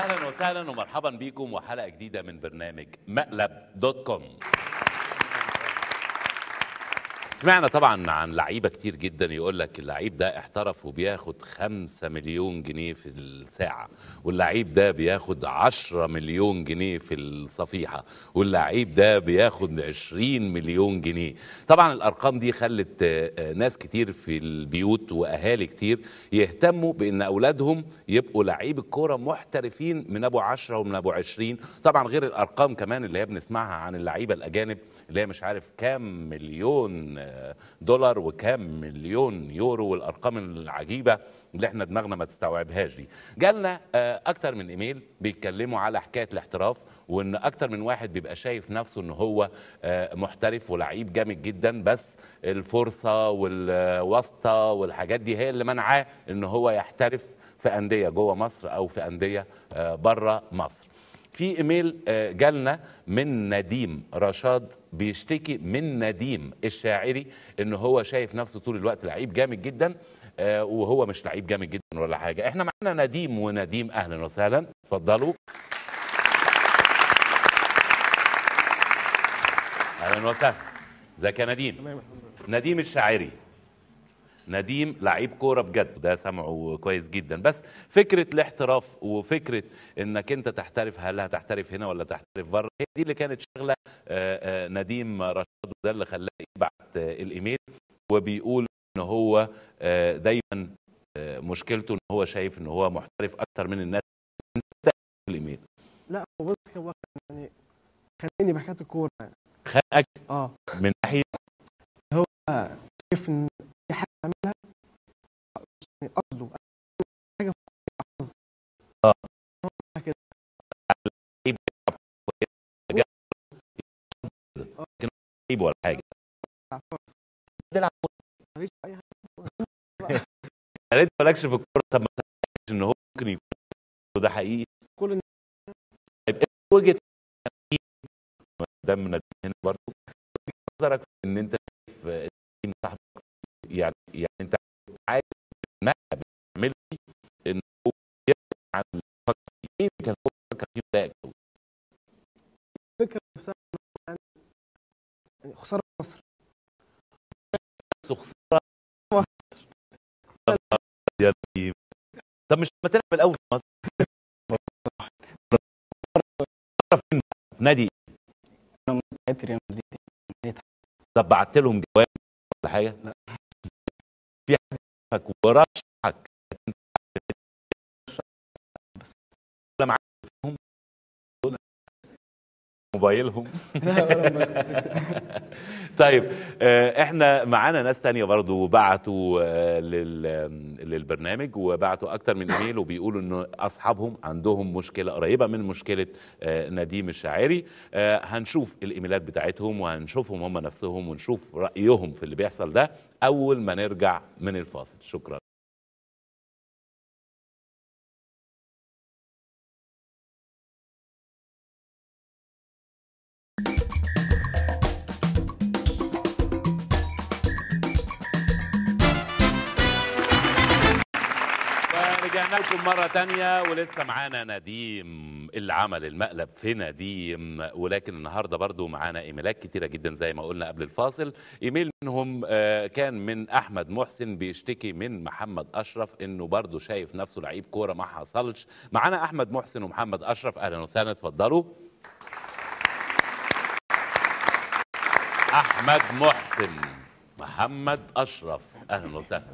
اهلا وسهلا ومرحبا بكم وحلقه جديده من برنامج مقلب دوت كوم سمعنا طبعا عن لعيبه كتير جدا يقول لك اللعيب ده احترف وبياخد خمسة مليون جنيه في الساعه واللعيب ده بياخد عشرة مليون جنيه في الصفيحه واللعيب ده بياخد عشرين مليون جنيه طبعا الارقام دي خلت آه، آه، ناس كتير في البيوت واهالي كتير يهتموا بان اولادهم يبقوا لعيب الكوره محترفين من ابو عشرة ومن ابو عشرين طبعا غير الارقام كمان اللي هي بنسمعها عن اللعيبه الاجانب اللي هي مش عارف كام مليون آه، دولار وكام مليون يورو والارقام العجيبه اللي احنا دماغنا ما تستوعبهاش دي جالنا آه، اكتر من ايميل بيتكلموا على حكايه الاحتراف وان اكتر من واحد بيبقى شايف نفسه ان هو آه، محترف ولعيب جامد جدا بس الفرصه والواسطه والحاجات دي هي اللي منعاه ان هو يحترف في انديه جوه مصر او في انديه بره مصر في ايميل آه، جالنا من نديم رشاد بيشتكي من نديم الشاعري ان هو شايف نفسه طول الوقت لعيب جامد جدا آه، وهو مش لعيب جامد جدا ولا حاجه احنا معانا نديم ونديم اهلا وسهلا اتفضلوا اهلا وسهلا ازيك يا نديم نديم الشاعري نديم لعيب كوره بجد ده سمعه كويس جدا بس فكره الاحتراف وفكره انك انت تحترف هل هتحترف هنا ولا تحترف بره هي دي اللي كانت شغله آه، آه، نديم رشاد وده اللي خلاه يبعت آه، الايميل وبيقول ان هو آه، دايما آه، مشكلته ان هو شايف ان هو محترف اكتر من الناس انت في الايميل لا هو بص هو كان يعني خلاني بحكايه الكوره يعني. خانقك اه من ناحيه شايف ان في حاجه عملها يعني قصده حاجه في حظ آه. هو كده لعيب بيلعب كويس، آه. لكن لعيب ولا حاجه بتاع فرص. بيلعب مفيش اي حاجه يا ريت مالكش في الكوره طب ما تعرفش ان هو ممكن يكون ده حقيقي كل الناس طيب إيه وجهه ده من هنا برضه وجهة نظرك في ان انت شايف آه، التيم صاحبك يعني يعني انت عايز نقله بتعمل لي ان هو يبعد عن اللي فكر فيه. ايه اللي كان هو فكر فيه مضايقك أوي؟ الفكره نفسها إن هو يعني يعني خساره مصر بس خساره يا نديم. طب مش لما تلعب الاول في مصر تعرف فين بقى؟ في نادي لعبت ريال مدريد طب بعت لهم جواب ولا حاجه؟ لا. في حد شافك ورشحك بس. ولا معاك تليفونهم؟ دول موبايلهم طيب آه، احنا معانا ناس تانية برضو بعتوا آه، لل- للبرنامج وبعتوا اكتر من ايميل وبيقولوا ان اصحابهم عندهم مشكله قريبه من مشكله آه، نديم الشاعري آه، هنشوف الايميلات بتاعتهم وهنشوفهم هم نفسهم ونشوف رايهم في اللي بيحصل ده اول ما نرجع من الفاصل شكرا ورجعنا لكم مرة تانية ولسه معانا نديم اللي عمل المقلب في نديم ولكن النهاردة برضو معانا ايميلات كتيرة جدا زي ما قلنا قبل الفاصل ايميل منهم آه، كان من احمد محسن بيشتكي من محمد اشرف انه برضو شايف نفسه لعيب كورة ما حصلش معانا احمد محسن ومحمد اشرف اهلا وسهلا اتفضلوا احمد محسن محمد اشرف اهلا وسهلا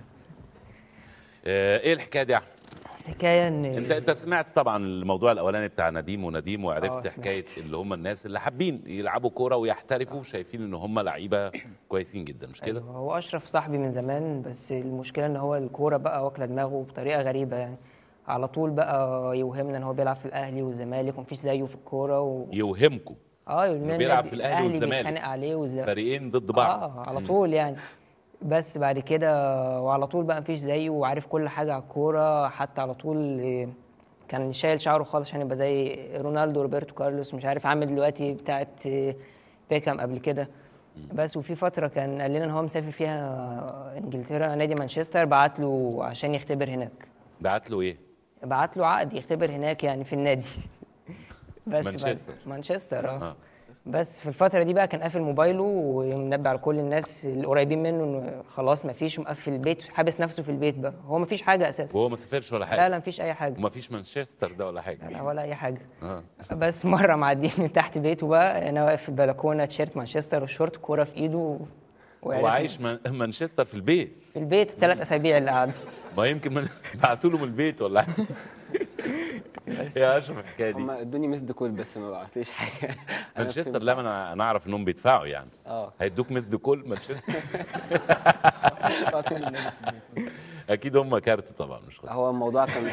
آه، ايه الحكايه دي يا احمد الحكايه ان انت انت سمعت طبعا الموضوع الاولاني بتاع نديم ونديم وعرفت سمعت. حكايه اللي هم الناس اللي حابين يلعبوا كوره ويحترفوا شايفين ان هم لعيبه كويسين جدا مش كده؟ أيوة، هو اشرف صاحبي من زمان بس المشكله ان هو الكوره بقى واكله دماغه بطريقه غريبه يعني على طول بقى يوهمنا ان هو بيلعب في الاهلي والزمالك ومفيش زيه في الكوره و... يوهمكم اه يقول لنا بيلعب النادي- في الأهلي والزمالك. بيتخانق عليه والزمالك فريقين ضد بعض اه على طول يعني بس بعد كده وعلى طول بقى مفيش زيه وعارف كل حاجه على الكوره حتى على طول إيه، كان شايل شعره خالص عشان يبقى زي رونالدو روبرتو كارلوس مش عارف عامل دلوقتي بتاعه إيه، بيكهام قبل كده بس وفي فتره كان قال لنا ان هو مسافر فيها انجلترا نادي مانشستر بعت له عشان يختبر هناك بعت له ايه؟ بعت له عقد يختبر هناك يعني في النادي بس بعد- مانشستر. مانشستر اه آه. بس في الفترة دي بقى كان قافل موبايله ومنبه على كل الناس القريبين منه انه خلاص مفيش مقفل البيت حابس نفسه في البيت بقى هو مفيش حاجة اساسا وهو ما سافرش ولا لا حاجه لا مفيش اي حاجة وما فيش مانشستر ده ولا لا حاجه ولا اي حاجة اه بس مرة معديين من تحت بيته بقى انا واقف في البلكونة تيشيرت مانشستر وشورت كورة في ايده هو وعرف عايش من- مانشستر في البيت في البيت الثلاث اسابيع اللي قعدوا ما يمكن من... بعتوا له من البيت ولا حاجه يا اشرف الحكايه دي هم ادوني مسد كول بس ما بعتليش حاجه أنا مانشستر فهمت. لا ما انا انا اعرف انهم بيدفعوا يعني اه هيدوك مسد كل مانشستر بعتوا لي النادي في البيت. اكيد هم كارت طبعا مش خلاص هو الموضوع كان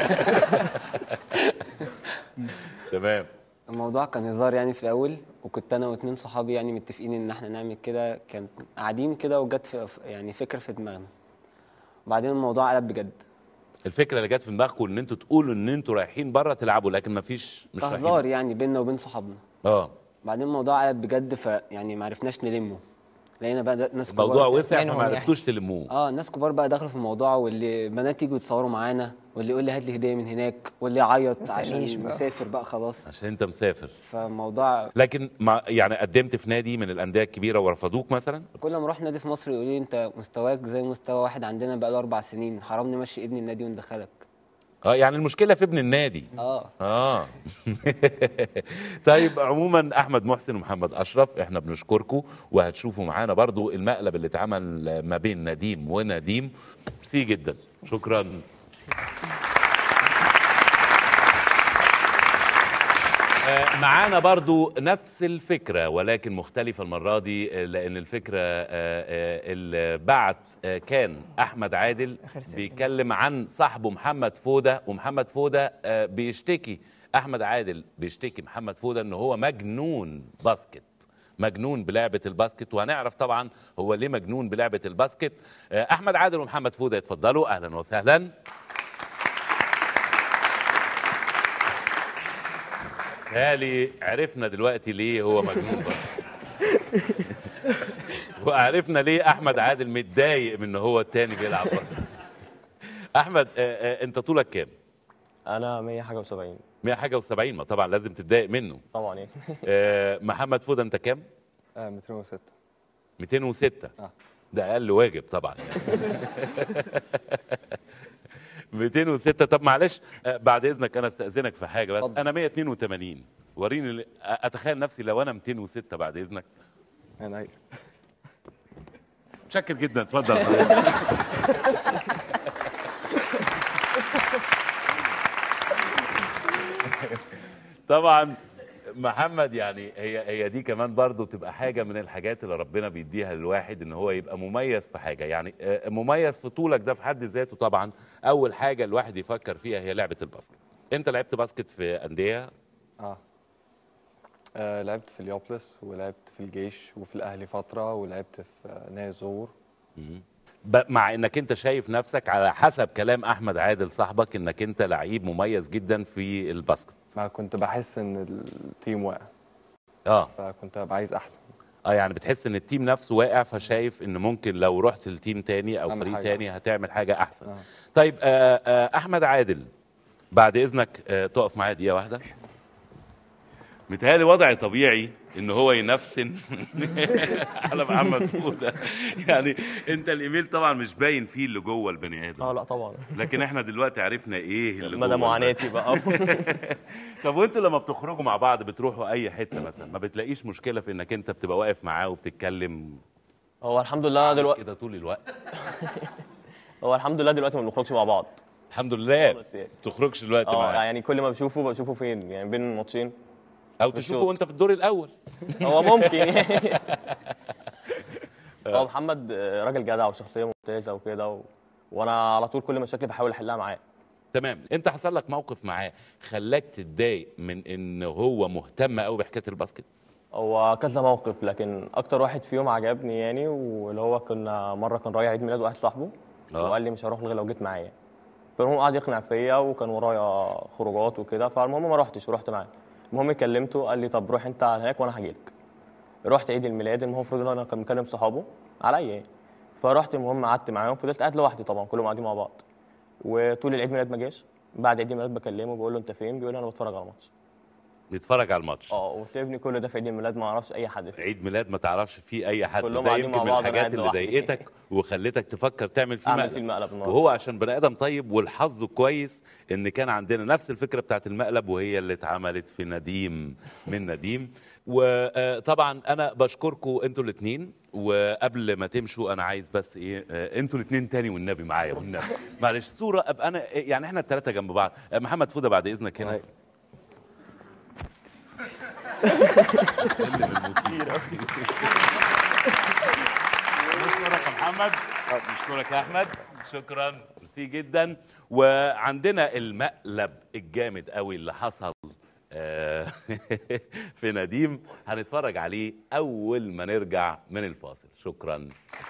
تمام الموضوع كان هزار يعني في الاول وكنت انا واتنين صحابي يعني متفقين ان احنا نعمل كده كان قاعدين كده وجت في يعني فكره في دماغنا وبعدين الموضوع قلب بجد الفكره اللي جت في دماغكم ان انتوا تقولوا ان انتوا رايحين بره تلعبوا لكن ما فيش مش كهزار رايحين يعني بيننا وبين صحابنا اه بعدين الموضوع قلب بجد فيعني ما عرفناش نلمه لقينا بقى ده- ناس كبار الموضوع في- وسع منهم فما يعني. عرفتوش تلموه اه ناس كبار بقى دخلوا في الموضوع واللي بنات يجوا يتصوروا معانا واللي يقول لي هات لي هديه من هناك واللي يعيط ما تسألنيش عشان بقى. مسافر بقى خلاص عشان انت مسافر فالموضوع لكن ما يعني قدمت في نادي من الانديه الكبيره ورفضوك مثلا كل ما اروح نادي في مصر يقولوا لي انت مستواك زي مستوى واحد عندنا بقى له اربع سنين حرام نمشي ابني النادي وندخلك اه يعني المشكله في ابن النادي اه اه طيب عموما احمد محسن ومحمد اشرف احنا بنشكركم وهتشوفوا معانا برضو المقلب اللي اتعمل ما بين نديم ونديم ميرسي جدا شكرا آه، معانا برضو نفس الفكرة ولكن مختلفة المرة دي آه، لأن الفكرة آه، آه، اللي بعت آه، كان أحمد عادل آخر سنة. بيتكلم عن صاحبه محمد فودة ومحمد فودة آه، بيشتكي أحمد عادل بيشتكي محمد فودة إن هو مجنون باسكت مجنون بلعبة الباسكت وهنعرف طبعا هو ليه مجنون بلعبة الباسكت آه، أحمد عادل ومحمد فودة اتفضلوا أهلا وسهلا تالي عرفنا دلوقتي ليه هو مجنون باسكت وعرفنا ليه احمد عادل متضايق من ان هو التاني بيلعب باسكت احمد آه، آه، انت طولك كام انا 100 حاجه و70 100 حاجه و70 ما طبعا لازم تتضايق منه طبعا يعني آه، محمد فوده انت كام آه 206 206 آه. ده اقل واجب طبعا يعني 206 طب معلش آه، بعد اذنك انا استاذنك في حاجه بس اتفضل. انا 182 وريني ال- اتخيل نفسي لو انا 206 بعد اذنك انا أيوة. متشكر جدا اتفضل طبعا محمد يعني هي هي دي كمان برضو تبقى حاجه من الحاجات اللي ربنا بيديها للواحد ان هو يبقى مميز في حاجه يعني آه، مميز في طولك ده في حد ذاته طبعا اول حاجه الواحد يفكر فيها هي لعبه الباسكت انت لعبت باسكت في انديه اه آه، لعبت في اليوبلس ولعبت في الجيش وفي الاهلي فتره ولعبت في آه، نادي زور ب- مع انك انت شايف نفسك على حسب كلام احمد عادل صاحبك انك انت لعيب مميز جدا في الباسكت ما كنت بحس ان التيم واقع اه فكنت ببقى عايز احسن اه يعني بتحس ان التيم نفسه واقع فشايف ان ممكن لو رحت لتيم تاني او أعمل فريق حاجة تاني هتعمل حاجه احسن آه. طيب آه آه احمد عادل بعد اذنك آه تقف معايا دقيقه واحده متهيألي وضع طبيعي ان هو ينفسن على محمد فوده يعني انت الايميل طبعا مش باين فيه اللي جوه البني اه ادم لا طبعا لكن احنا دلوقتي عرفنا ايه اللي مدى جوه معاناتي بقى طب وانتوا لما بتخرجوا مع بعض بتروحوا اي حته مثلا ما بتلاقيش مشكله في انك انت بتبقى واقف معاه وبتتكلم هو الحمد لله دلوقتي كده طول الوقت هو الحمد لله دلوقتي ما بنخرجش مع بعض الحمد لله خالص يعني. تخرجش دلوقتي اه معاه يعني كل ما بشوفه بشوفه فين يعني بين الماتشين او في تشوفه الشوط. وانت في الدور الاول هو ممكن يعني هو محمد آه، راجل جدع وشخصيه ممتازه وكده و... وانا على طول كل مشاكلي بحاول احلها معاه تمام انت حصل لك موقف معاه خلاك تتضايق من ان هو مهتم قوي بحكايه الباسكت هو كذا موقف لكن اكتر واحد فيهم عجبني يعني واللي هو كنا مره كان رايح عيد ميلاد واحد صاحبه آه. وقال لي مش هروح غير لو جيت معايا فالمهم قعد يقنع فيا وكان ورايا خروجات وكده فالمهم ما رحتش ورحت معاه المهم كلمته قال لي طب روح انت على هناك وانا هجيلك رحت عيد الميلاد المهم المفروض ان انا كان مكلم صحابه عليا يعني فرحت المهم قعدت معاهم فضلت قاعد لوحدي طبعا كلهم قاعدين مع بعض وطول العيد ميلاد ما جاش بعد عيد الميلاد بكلمه بقول له انت فين بيقول لي انا بتفرج على ماتش نتفرج على الماتش اه وسيبني كل ده في عيد الميلاد ما اعرفش اي حد فيه عيد ميلاد ما تعرفش فيه اي حد كلهم ده قاعدين يمكن مع من بعض، أنا الحاجات قاعد اللي لوحدي. ضايقتك وخلتك تفكر تعمل فيه اعمل مقلب فيه المقلب النهارده وهو عشان بني ادم طيب والحظ كويس ان كان عندنا نفس الفكره بتاعت المقلب وهي اللي اتعملت في نديم من نديم وطبعا انا بشكركم انتوا الاثنين وقبل ما تمشوا انا عايز بس ايه آه، انتوا الاثنين تاني والنبي معايا والنبي معلش صوره ابقى انا يعني احنا الثلاثه جنب بعض آه، محمد فوده بعد اذنك هنا هاي. اللي من الموسيقى نشكرك يا محمد نشكرك يا احمد شكرا ميرسي جدا وعندنا المقلب الجامد قوي اللي حصل آه، في نديم هنتفرج عليه اول ما نرجع من الفاصل شكرا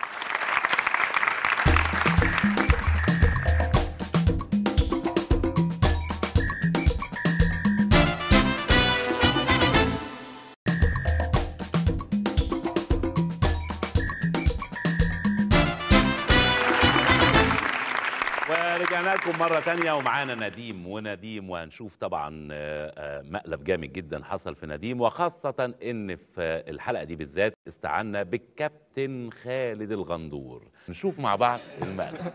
ورجعنا لكم مرة تانية ومعانا نديم ونديم وهنشوف طبعا آه، آه، مقلب جامد جدا حصل في نديم وخاصة ان في آه، الحلقة دي بالذات استعنا بالكابتن خالد الغندور نشوف مع بعض المقلب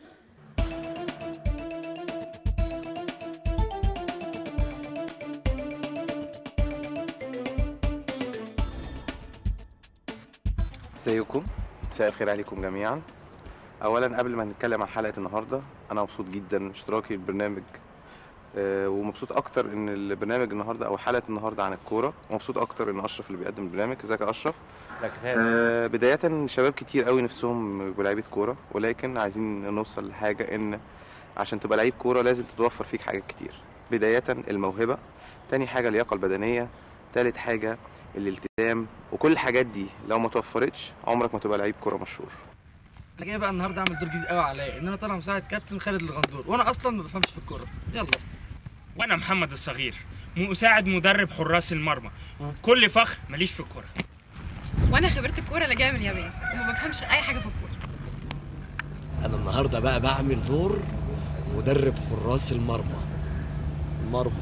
ازيكم مساء الخير عليكم جميعا اولا قبل ما نتكلم عن حلقه النهارده انا مبسوط جدا اشتراكي في البرنامج آه، ومبسوط اكتر ان البرنامج النهارده او حلقه النهارده عن الكوره ومبسوط اكتر ان اشرف اللي بيقدم البرنامج ازيك يا اشرف آه، بدايه شباب كتير قوي نفسهم يبقوا لعيبه كوره ولكن عايزين نوصل لحاجه ان عشان تبقى لعيب كوره لازم تتوفر فيك حاجات كتير بدايه الموهبه تاني حاجه اللياقه البدنيه تالت حاجه الالتزام وكل الحاجات دي لو ما توفرتش عمرك ما تبقى لعيب كوره مشهور انا جاي بقى النهارده اعمل دور جديد قوي عليا ان انا طالع مساعد كابتن خالد الغندور وانا اصلا ما بفهمش في الكوره يلا وانا محمد الصغير مساعد مدرب حراس المرمى وبكل فخر ماليش في الكوره وانا خبرت الكوره اللي جايه من اليابان وما بفهمش اي حاجه في الكوره انا النهارده بقى بعمل دور مدرب حراس المرمى المرمى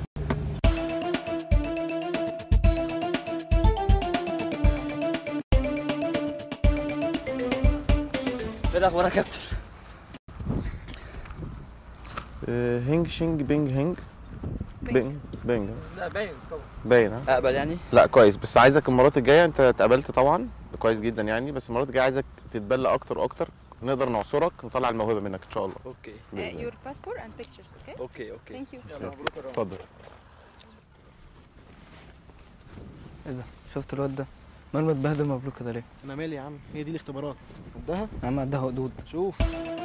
ايه الاخبار يا كابتن هينج شينج بينج هينج بينج بينج لا باين طبعا باين ها اقبل يعني لا كويس بس عايزك المرات الجايه انت اتقابلت طبعا كويس جدا يعني بس المرات الجايه عايزك تتبلى اكتر واكتر نقدر نعصرك نطلع الموهبه منك ان شاء الله اوكي بإذن يور باسبور اند بيكتشرز اوكي اوكي اوكي ثانك يو اتفضل ايه ده شفت الواد ده ماله متبهدل مبروك كده ليه انا مالي يا عم هي دي الاختبارات قدها يا عم قدها قدود شوف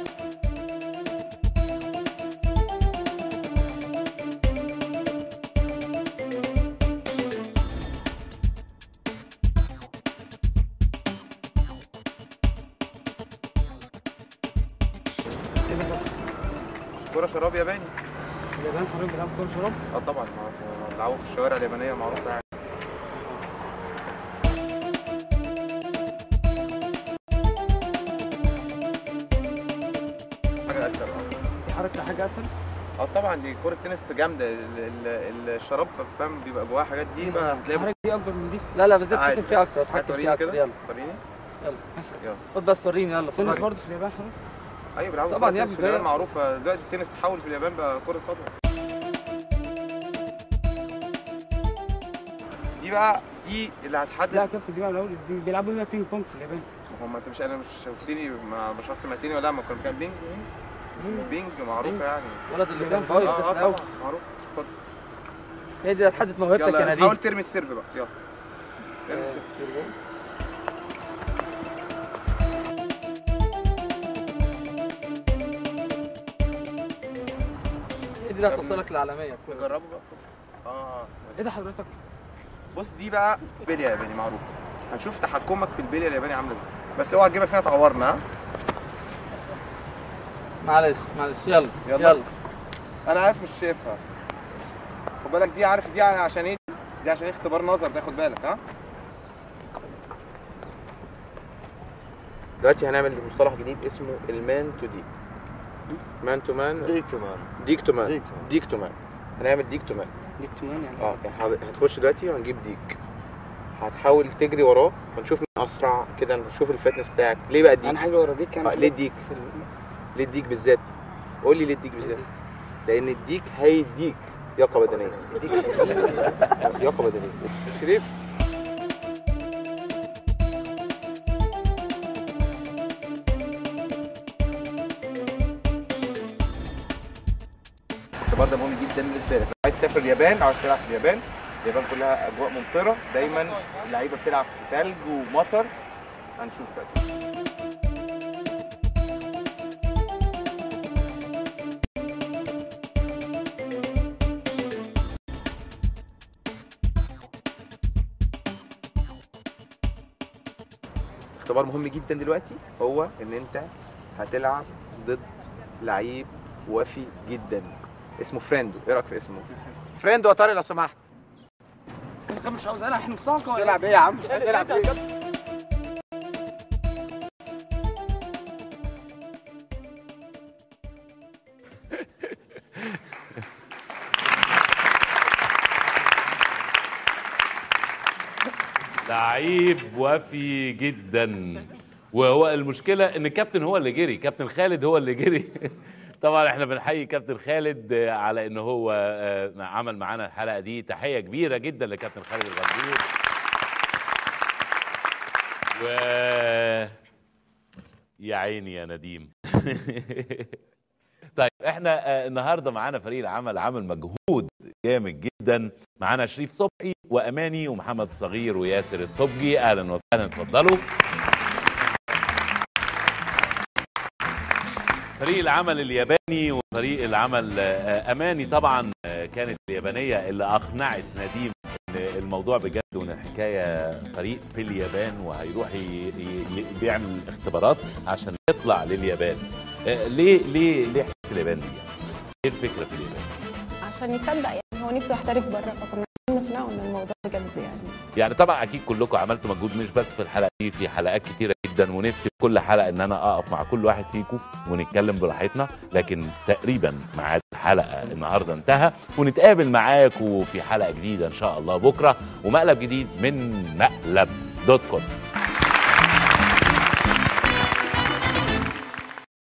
كوره شراب ياباني اليابان حرام بيلعب كوره شراب اه طبعا معروف بيلعبوا في الشوارع اليابانيه معروفه يعني حاجه اسهل اه في حركه حاجه اسهل اه طبعا دي كوره تنس جامده ال- ال- الشراب فاهم بيبقى جواها حاجات دي بقى هتلاقي الحركه دي اكبر من دي لا لا بس دي عادي اتحكم فيها بس. اكتر اتحكم هتوريني فيها اكتر كده يلا وريني يلا يلا خد بس وريني يلا تنس اتفرج. برضه في اليابان حرام ايوه بيلعبوا طبعاً كرة يا تنس في ابني، اليابان جاية. معروفه دلوقتي التنس تحول في اليابان بقى كره قدم دي بقى دي اللي هتحدد لا يا كابتن دي بقى الأول دي بيلعبوا بيها بينج بونج في اليابان ما هم انت مش انا مش شفتني ما مش عارف سمعتني ولا لا ما كان كان بينج بينج معروفه يعني ولد اليابان اه كويس بس اه الأول طبعا معروف اتفضل هي دي اللي هتحدد موهبتك يا يلا نديم حاول ترمي السيرف بقى يلا ارمي السيرف هي دي اللي هتوصلك للعالميه نجربه بقى اه ايه ده حضرتك بص دي بقى بلية ياباني معروفه هنشوف تحكمك في البلية الياباني عامله ازاي بس اوعى تجيبها فينا تعورنا ها معلش معلش يلا يلا. يلا انا عارف مش شايفها خد بالك دي عارف دي عشان ايه دي عشان ايه اختبار نظر تاخد بالك ها دلوقتي هنعمل مصطلح جديد اسمه المان تو دي مان تو مان ديك تمام ديك تو مان ديك تو مان. ديك تو مان هنعمل ديك تو مان ديك تمان يعني اه يعني حض- هتخش دلوقتي وهنجيب ديك هتحاول تجري وراه ونشوف مين اسرع كده نشوف الفتنس بتاعك ليه بقى الديك انا حاجه ورا ديك يعني آه، ليه الديك في ال... ليه الديك بالذات قول لي ليه الديك بالذات لان الديك هيديك لياقه بدنيه لياقه بدنيه شريف الاختبار ده مهم جدا بالنسبه لك لو عايز تسافر اليابان لو عايز تلعب في اليابان اليابان كلها اجواء ممطره دايما اللعيبه بتلعب في ثلج ومطر هنشوف بقى اختبار مهم جدا دلوقتي هو ان انت هتلعب ضد لعيب وافي جدا اسمه فريندو ايه رايك في اسمه فريندو يا طارق لو سمحت انا مش عاوز العب احنا الصاقه تلعب ايه يا عم مش هتلعب ايه لعيب وفي جدا وهو المشكله ان الكابتن هو اللي جري كابتن خالد هو اللي جري طبعا احنا بنحيي كابتن خالد آه، على ان هو آه، عمل معانا الحلقه دي تحيه كبيره جدا لكابتن خالد الغندور و يا عيني يا نديم طيب احنا آه، النهارده معانا فريق العمل عمل مجهود جامد جدا معانا شريف صبحي واماني ومحمد صغير وياسر الطبجي اهلا وسهلا اتفضلوا فريق العمل الياباني وفريق العمل آه، اماني طبعا آه، كانت اليابانيه اللي اقنعت نديم ان الموضوع بجد وان الحكايه فريق في اليابان وهيروح ي- ي- ي- بيعمل اختبارات عشان يطلع لليابان آه، ليه ليه ليه حكايه اليابان دي؟ ايه الفكره في اليابان؟ عشان يصدق يعني هو نفسه يحترف بره فكنا عايزين نقنعه ان الموضوع بجد يعني يعني طبعا اكيد كلكم عملتوا مجهود مش بس في الحلقه دي في حلقات كتيره جدا ونفسي في كل حلقه ان انا اقف مع كل واحد فيكم ونتكلم براحتنا لكن تقريبا ميعاد الحلقه النهارده انتهى ونتقابل معاكم في حلقه جديده ان شاء الله بكره ومقلب جديد من مقلب دوت كوم